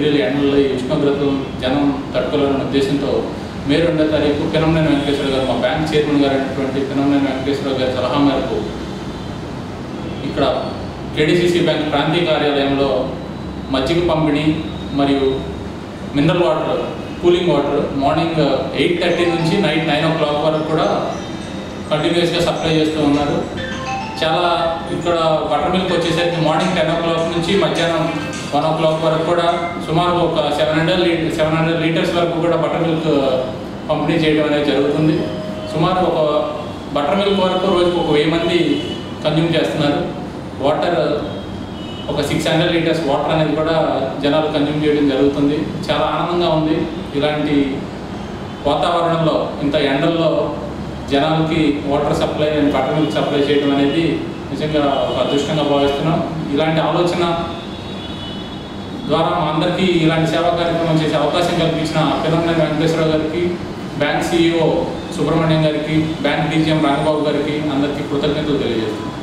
వేడివేడి ఎండల్లో ఈ ఉష్ణోగ్రతలు జనం తట్టుకోలేని ఉద్దేశంతో మే రెండో తారీఖు పినమనేని వెంకటేశ్వర గారు మా బ్యాంక్ చైర్మన్ గారు అయినటువంటి పినమనేని వెంకటేశ్వర గారి సలహా మేరకు ఇక్కడ కేడీసీసీ బ్యాంక్ ప్రాంతీయ కార్యాలయంలో మజ్జిగ పంపిణీ మరియు mineral water cooling water morning eight thirty నుంచి నైట్ నైన్ ఓ క్లాక్ వరకు కూడా కంటిన్యూస్గా సప్లై చేస్తూ ఉన్నారు చాలా ఇక్కడ బటర్ మిల్క్ వచ్చేసరికి మార్నింగ్ టెన్ ఓ క్లాక్ నుంచి మధ్యాహ్నం వన్ ఓ క్లాక్ వరకు కూడా సుమారు ఒక సెవెన్ హండ్రెడ్ లీ సెవెన్ హండ్రెడ్ లీటర్స్ వరకు కూడా బటర్ మిల్క్ పంపిణీ చేయడం అనేది జరుగుతుంది సుమారు ఒక బటర్ మిల్క్ వరకు రోజుకు ఒక వెయ్యి మంది కన్జ్యూమ్ చేస్తున్నారు వాటర్ ఒక సిక్స్ హండ్రెడ్ లీటర్స్ వాటర్ అనేది కూడా జనాలు కన్జ్యూమ్ చేయడం జరుగుతుంది చాలా ఆనందంగా ఉంది ఇలాంటి వాతావరణంలో ఇంత ఎండల్లో జనాలకి water supply and buttermilk supply చేయడం అనేది నిజంగా ఒక అదృష్టంగా భావిస్తున్నాం ఇలాంటి ఆలోచన ద్వారా మా అందరికీ ఇలాంటి సేవా కార్యక్రమం చేసే అవకాశం కల్పించిన పిల్లమనేని వెంకటేశ్వరరావు గారికి బ్యాంక్ సిఇఓ సుబ్రహ్మణ్యం గారికి బ్యాంక్ డీజీఎం రంగబాబు గారికి అందరికీ కృతజ్ఞతలు తెలియజేస్తున్నాం